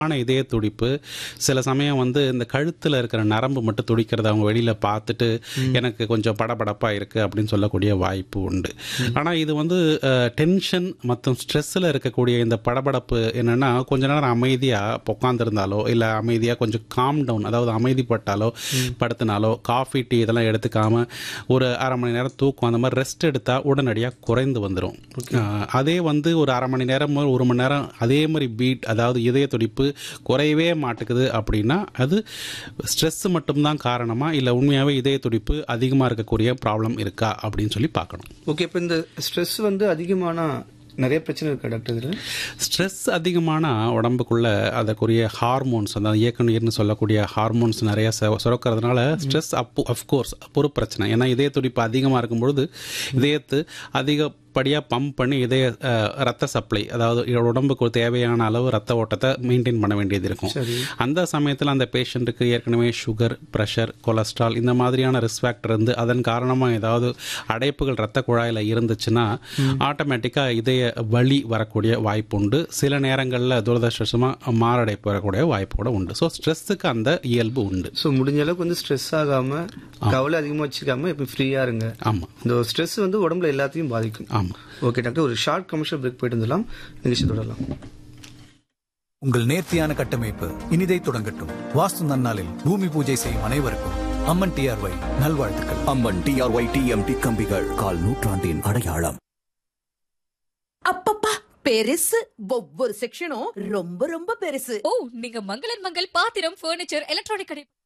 ஆன இதய துடிப்பு சில சமயம் வந்து இந்த கழுத்தில் இருக்கிற நரம்பு மட்டும் துடிக்கிறத அவங்க வெளியில் பார்த்துட்டு எனக்கு கொஞ்சம் படபடப்பாக இருக்குது அப்படின்னு சொல்லக்கூடிய வாய்ப்பு உண்டு ஆனால் இது வந்து டென்ஷன் மற்றும் ஸ்ட்ரெஸ்ஸில் இருக்கக்கூடிய இந்த படபடப்பு என்னென்னா கொஞ்ச நேரம் அமைதியாக உட்காந்துருந்தாலோ இல்லை அமைதியாக கொஞ்சம் காம் டவுன் அதாவது அமைதிப்பட்டாலோ படுத்தினாலோ காஃபி டீ இதெல்லாம் எடுத்துக்காம ஒரு அரை மணி நேரம் தூக்கம் அந்த மாதிரி ரெஸ்ட் எடுத்தால் உடனடியாக குறைந்து வந்துடும் அதே வந்து ஒரு அரை மணி நேரம் ஒரு மணி நேரம் அதே மாதிரி பீட் அதாவது இதய துடிப்பு குறையவே மாட்டுக்குது அப்படின்னா அது ஸ்ட்ரெஸ் மட்டும்தான் காரணமா இல்லை உண்மையாகவே இதய துடிப்பு அதிகமாக இருக்கக்கூடிய ப்ராப்ளம் இருக்கா அப்படின்னு சொல்லி பார்க்கணும் ஓகே இப்போ இந்த ஸ்ட்ரெஸ் வந்து அதிகமானா நிறைய பிரச்சனை இருக்கா டாக்டர் இதில் ஸ்ட்ரெஸ் அதிகமான உடம்புக்குள்ள அதற்குரிய ஹார்மோன்ஸ் அந்த இயக்குநீர்னு சொல்லக்கூடிய ஹார்மோன்ஸ் நிறைய சு- சுரக்கிறதுனால ஸ்ட்ரெஸ் அப் அஃப்கோர்ஸ் ஒரு பிரச்சனை ஏன்னா இதய துடிப்பு அதிகமாக இருக்கும்பொழுது இதயத்து அதிகப்படியாக பம்ப் பண்ணி இதய அஹ், ரத்த சப்ளை அதாவது இதோட உடம்புக்கு தேவையான அளவு ரத்த ஓட்டத்தை மெயின்டைன் பண்ண வேண்டியது இருக்கும் சரி அந்த சமயத்தில் அந்த பேஷண்ட்டுக்கு ஏற்கனவே சுகர் ப்ரெஷர் கொலஸ்ட்ரால் இந்த மாதிரியான ரிஸ்க் ஃபேக்டர் இருந்து அதன் காரணமாக ஏதாவது அடைப்புகள் ரத்த குழாயில் இருந்துச்சுன்னா ஆட்டோமேட்டிக்காக இதய வலி வரக்கூடிய வாய்ப்பு உண்டு சில நேரங்களில் துரதிருஷ்டமாக மாரடைப்பு வரக்கூடிய வாய்ப்பு கூட உண்டு ஸோ ஸ்ட்ரெஸ்ஸுக்கு அந்த இயல்பு உண்டு ஸோ முடிஞ்ச அளவுக்கு வந்து ஸ்ட்ரெஸ் ஆகாம கவலை அதிகமாக வச்சுக்காம இப்போ ஃப்ரீயா இருங்க ஆமாம் இந்த ஸ்ட்ரெஸ் வந்து உடம்புல எல்லாத்தையும் பாதிக்கும் ஆமாம் ஓகே டாக்டர் ஒரு ஷார்ட் கமர்ஷியல் பிரேக் போயிட்டு வந்துடலாம் நிகழ்ச்சி தொடரலாம் உங்கள் நேர்த்தியான கட்டமைப்பு இனிதை தொடங்கட்டும் வாஸ்து நன்னாளில் பூமி பூஜை செய்யும் அனைவருக்கும் அம்மன் டிஆர்ஒய் நல்வாழ்த்துக்கள் அம்மன் டிஆர்ஒய் டிஎம்டி கம்பிகள் கால் நூற்றாண்டின் அடையாளம் அப்பப்பா பெருசு ஒவ்வொரு செக்ஷனும் ரொம்ப ரொம்ப பெருசு ஓ நீங்க மங்களன் மங்கள் பாத்திரம் ஃபர்னிச்சர் எலக்ட்ரானிக் கடை